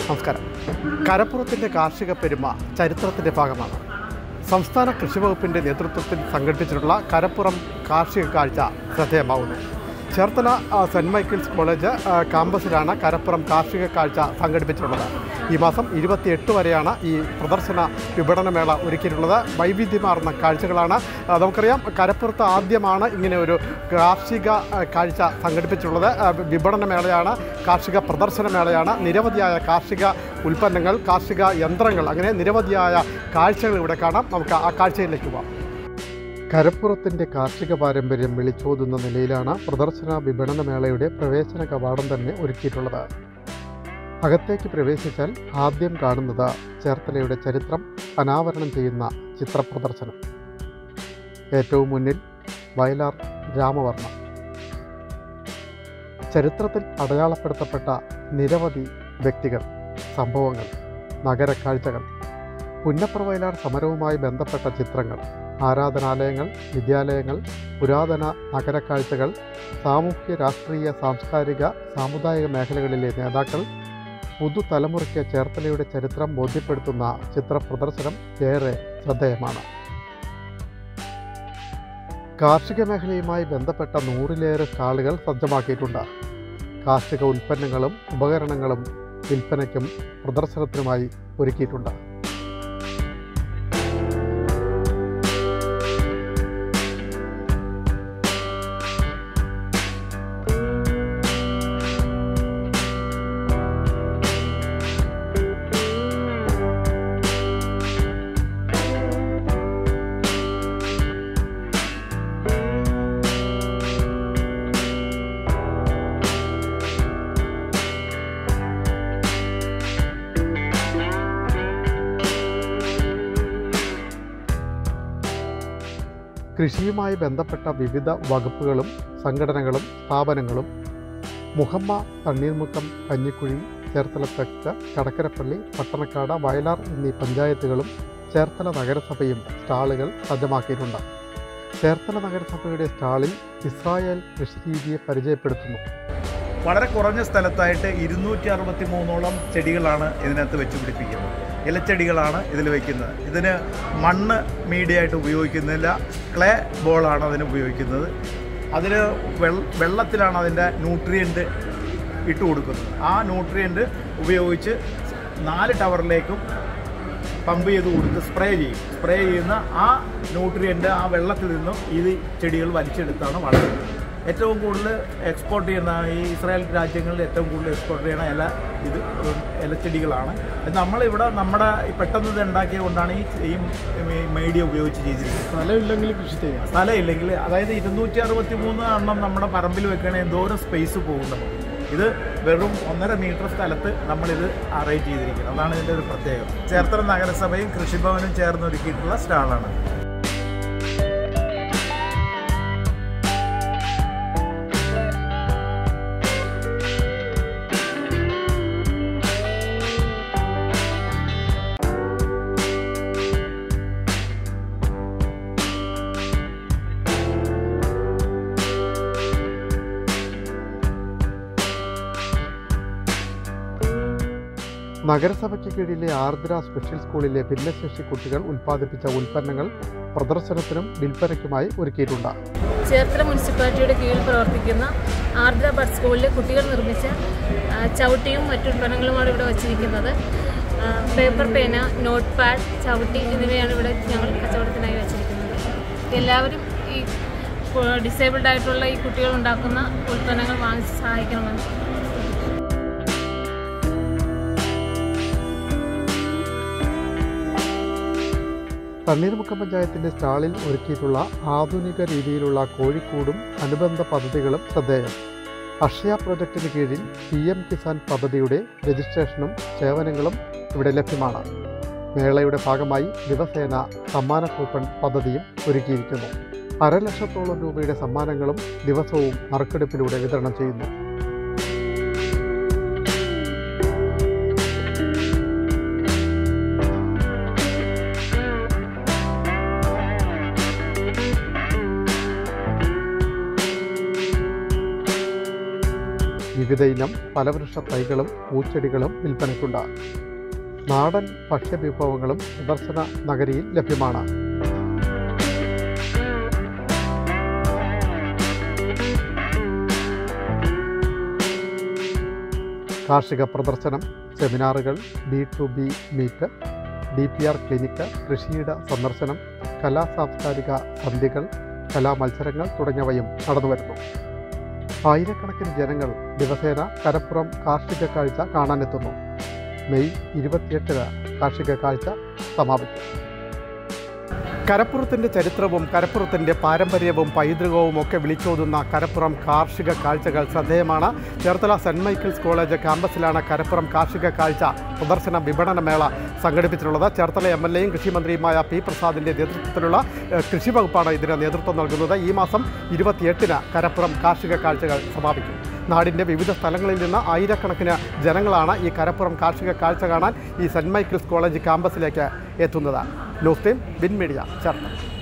നമസ്കാരം കരപ്പുറത്തിൻ്റെ കാർഷിക പെരുമ ചരിത്രത്തിൻ്റെ ഭാഗമാണ് സംസ്ഥാന കൃഷി വകുപ്പിൻ്റെ നേതൃത്വത്തിൽ സംഘടിപ്പിച്ചിട്ടുള്ള കരപ്പുറം കാർഷിക കാഴ്ച ശ്രദ്ധേയമാവുന്നു ചേർത്തല ആ, സെൻറ് മൈക്കിൾസ് കോളേജ് ആ, കാമ്പസിലാണ് കരപ്പുറം കാർഷിക കാഴ്ച സംഘടിപ്പിച്ചിട്ടുള്ളത് ഈ മാസം ഇരുപത്തിയെട്ട് വരെയാണ് ഈ പ്രദർശന വിപണനമേള ഒരുക്കിയിട്ടുള്ളത് വൈവിധ്യമാർന്ന കാഴ്ചകളാണ് ആ, നമുക്കറിയാം കരപ്പുറത്ത് ആദ്യമാണ് ഇങ്ങനെ ഒരു കാർഷിക ആ, കാഴ്ച സംഘടിപ്പിച്ചിട്ടുള്ളത് ആ, വിപണനമേളയാണ് കാർഷിക പ്രദർശന മേളയാണ് നിരവധിയായ കാർഷിക ഉൽപ്പന്നങ്ങൾ കാർഷിക യന്ത്രങ്ങൾ അങ്ങനെ നിരവധിയായ കാഴ്ചകൾ ഇവിടെ കാണാം നമുക്ക് ആ കാഴ്ചയിലേക്ക് പോകാം കരപ്പുറത്തിൻ്റെ കാർഷിക പാരമ്പര്യം വിളിച്ചോതുന്ന നിലയിലാണ് പ്രദർശന വിപണന മേളയുടെ പ്രവേശന കവാടം തന്നെ ഒരുക്കിയിട്ടുള്ളത് അകത്തേക്ക് പ്രവേശിച്ചാൽ ആദ്യം കാണുന്നത് ചേർത്തലയുടെ ചരിത്രം അനാവരണം ചെയ്യുന്ന ചിത്രപ്രദർശനം ഏറ്റവും മുന്നിൽ വയലാർ രാമവർമ്മ ചരിത്രത്തിൽ അടയാളപ്പെടുത്തപ്പെട്ട നിരവധി വ്യക്തികൾ സംഭവങ്ങൾ നഗരക്കാഴ്ചകൾ പുന്നപ്ര വയലാർ സമരവുമായി ബന്ധപ്പെട്ട ചിത്രങ്ങൾ ആരാധനാലയങ്ങൾ വിദ്യാലയങ്ങൾ പുരാതന നഗരക്കാഴ്ചകൾ സാമൂഹ്യ രാഷ്ട്രീയ സാംസ്കാരിക സാമുദായിക മേഖലകളിലെ നേതാക്കൾ പുതുതലമുറയ്ക്ക് ചേർത്തലയുടെ ചരിത്രം ബോധ്യപ്പെടുത്തുന്ന ചിത്രപ്രദർശനം ഏറെ ശ്രദ്ധേയമാണ് കാർഷിക മേഖലയുമായി ബന്ധപ്പെട്ട നൂറിലേറെ സ്റ്റാളുകൾ സജ്ജമാക്കിയിട്ടുണ്ട് കാർഷിക ഉൽപ്പന്നങ്ങളും ഉപകരണങ്ങളും വിൽപ്പനയ്ക്കും പ്രദർശനത്തിനുമായി ഒരുക്കിയിട്ടുണ്ട് കൃഷിയുമായി ബന്ധപ്പെട്ട വിവിധ വകുപ്പുകളും സംഘടനകളും സ്ഥാപനങ്ങളും മുഹമ്മ തണ്ണീർമുക്കം കഞ്ഞിക്കുഴി ചേർത്തല തെക്ക് കടക്കരപ്പള്ളി പട്ടണക്കാട് വയലാർ എന്നീ പഞ്ചായത്തുകളും ചേർത്തല നഗരസഭയും സ്റ്റാളുകൾ സജ്ജമാക്കിയിട്ടുണ്ട് ചേർത്തല നഗരസഭയുടെ സ്റ്റാളിൽ ഇസ്രായേൽ കൃഷിരീതിയെ പരിചയപ്പെടുത്തുന്നു വളരെ കുറഞ്ഞ സ്ഥലത്തായിട്ട് ഇരുന്നൂറ്റി അറുപത്തി മൂന്നോളം ചെടികളാണ് ഇതിനകത്ത് വെച്ച് പിടിപ്പിക്കുന്നത് ഇലച്ചെടികളാണ് ഇതിൽ വയ്ക്കുന്നത് ഇതിന് മണ്ണ് മീഡിയ ആയിട്ട് ഉപയോഗിക്കുന്നില്ല ക്ലേ ബോളാണ് അതിന് ഉപയോഗിക്കുന്നത് അതിന് വെൾ- വെള്ളത്തിലാണ് അതിൻ്റെ ന്യൂട്രിയൻറ്റ് ഇട്ട് കൊടുക്കുന്നത് ആ ന്യൂട്രിയൻറ്റ് ഉപയോഗിച്ച് നാല് ടവറിലേക്കും പമ്പ് ചെയ്ത് കൊടുത്ത് സ്പ്രേ ചെയ്യും സ്പ്രേ ചെയ്യുന്ന ആ ന്യൂട്രിയൻ്റ് ആ വെള്ളത്തിൽ നിന്നും ഇത് ചെടികൾ വലിച്ചെടുത്താണ് വളരുന്നത് ഏറ്റവും കൂടുതൽ എക്സ്പോർട്ട് ചെയ്യുന്ന ഈ ഇസ്രായേൽ രാജ്യങ്ങളിൽ ഏറ്റവും കൂടുതൽ എക്സ്പോർട്ട് ചെയ്യുന്ന ഇല ഇത് ഇലച്ചെടികളാണ് ഇത് നമ്മളിവിടെ നമ്മുടെ ഈ പെട്ടെന്ന് ഇത് ഉണ്ടാക്കിയത് കൊണ്ടാണ് ഈ ഈ മീഡിയ ഉപയോഗിച്ച് ചെയ്തിരിക്കുന്നത് സ്ഥലമില്ലെങ്കിൽ കൃഷി ചെയ്യാം സ്ഥലമില്ലെങ്കിൽ അതായത് ഇരുന്നൂറ്റി അറുപത്തി മൂന്ന് എണ്ണം നമ്മുടെ പറമ്പിൽ വെക്കണേ എന്തോരം സ്പേസ് പോകുന്നത് ഇത് വെറും ഒന്നര മീറ്റർ സ്ഥലത്ത് നമ്മളിത് അറേഞ്ച് ചെയ്തിരിക്കുന്നത് അതാണ് ഇതിൻ്റെ ഒരു പ്രത്യേകത ചേർത്തല നഗരസഭയും കൃഷിഭവനും ചേർന്ന് ഒരുക്കിയിട്ടുള്ള സ്റ്റാളാണ് നഗരസഭയ്ക്ക് കീഴിലെ ആർദ്ര സ്പെഷ്യൽ സ്കൂളിലെ ഭിന്നശേഷി കുട്ടികൾ ഉൽപ്പാദിപ്പിച്ച ഉൽപ്പന്നങ്ങൾ പ്രദർശനത്തിനും വിൽപ്പനയ്ക്കുമായി ഒരുക്കിയിട്ടുണ്ട് ചേർത്തല മുനിസിപ്പാലിറ്റിയുടെ കീഴിൽ പ്രവർത്തിക്കുന്ന ആർദ്ര ബഡ് സ്കൂളിൽ കുട്ടികൾ നിർമ്മിച്ച ആ, ചവിട്ടിയും മറ്റു ഉൽപ്പന്നങ്ങളുമാണ് ഇവിടെ വച്ചിരിക്കുന്നത് ആ, പേപ്പർ പേന നോട്ട് പാഡ് ചവിട്ടി എന്നിവയാണ് ഇവിടെ ഞങ്ങൾ കച്ചവടത്തിനായി വച്ചിരിക്കുന്നത് എല്ലാവരും ഈ ഡിസേബിൾഡ് ആയിട്ടുള്ള ഈ കുട്ടികൾ ഉണ്ടാക്കുന്ന ഉൽപ്പന്നങ്ങൾ വാങ്ങിച്ച് സഹായിക്കണമെന്ന് തണ്ണീർമുക്കം പഞ്ചായത്തിന്റെ സ്റ്റാളിൽ ഒരുക്കിയിട്ടുള്ള ആധുനിക രീതിയിലുള്ള കോഴിക്കൂടും അനുബന്ധ പദ്ധതികളും ശ്രദ്ധേയം അക്ഷയ പ്രൊജക്ടിന് കീഴിൽ പി എം കിസാൻ പദ്ധതിയുടെ രജിസ്ട്രേഷനും സേവനങ്ങളും ഇവിടെ ലഭ്യമാണ് മേളയുടെ ഭാഗമായി ദിവസേന സമ്മാന കൂപ്പൺ പദ്ധതിയും ഒരുക്കിയിരിക്കുന്നു അരലക്ഷത്തോളം രൂപയുടെ സമ്മാനങ്ങളും ദിവസവും നറുക്കെടുപ്പിലൂടെ വിതരണം ചെയ്യുന്നു വിവിധ ഇനം ഫലവൃക്ഷ തൈകളും പൂച്ചെടികളും വിൽപ്പനയ്ക്കുണ്ട് നാടൻ ഭക്ഷ്യവിഭവങ്ങളും പ്രദർശന നഗരിയിൽ ലഭ്യമാണ് കാർഷിക പ്രദർശനം സെമിനാറുകൾ B to B meet D P R clinic കൃഷിയിട സന്ദർശനം കലാ സാംസ്കാരിക സന്ധ്യകൾ കലാമത്സരങ്ങൾ തുടങ്ങിയവയും നടന്നുവരുന്നു ആയിരക്കണക്കിന് ജനങ്ങൾ ദിവസേന കരപ്പുറം കാർഷിക കാഴ്ച കാണാനെത്തുന്നു മെയ് ഇരുപത്തിയെട്ടിന് കാർഷിക കാഴ്ച സമാപിക്കും കരപ്പുറത്തിൻ്റെ ചരിത്രവും കരപ്പുറത്തിൻ്റെ പാരമ്പര്യവും പൈതൃകവും ഒക്കെ വിളിച്ചോതുന്ന കരപ്പുറം കാർഷിക കാഴ്ചകൾ ശ്രദ്ധേയമാണ് ചേർത്തല സെൻറ് മൈക്കിൾസ് കോളേജ് ക്യാമ്പസിലാണ് കരപ്പുറം കാർഷിക കാഴ്ച പ്രദർശന വിപണന മേള സംഘടിപ്പിച്ചിട്ടുള്ളത് ചേർത്തല എം എൽ എയും കൃഷിമന്ത്രിയുമായ പി പ്രസാദിൻ്റെ നേതൃത്വത്തിലുള്ള ഏഹ്, കൃഷി വകുപ്പാണ് ഇതിന് നേതൃത്വം നൽകുന്നത് ഈ മാസം ഇരുപത്തിയെട്ടിന് കരപ്പുറം കാർഷിക കാഴ്ചകൾ സമാപിക്കും നാടിൻ്റെ വിവിധ സ്ഥലങ്ങളിൽ നിന്ന് ആയിരക്കണക്കിന് ജനങ്ങളാണ് ഈ കരപ്പുറം കാർഷിക കാഴ്ച കാണാൻ ഈ സെൻറ് മൈക്കിൾസ് കോളേജ് ക്യാമ്പസിലേക്ക് എത്തുന്നത് news team win media Cherthala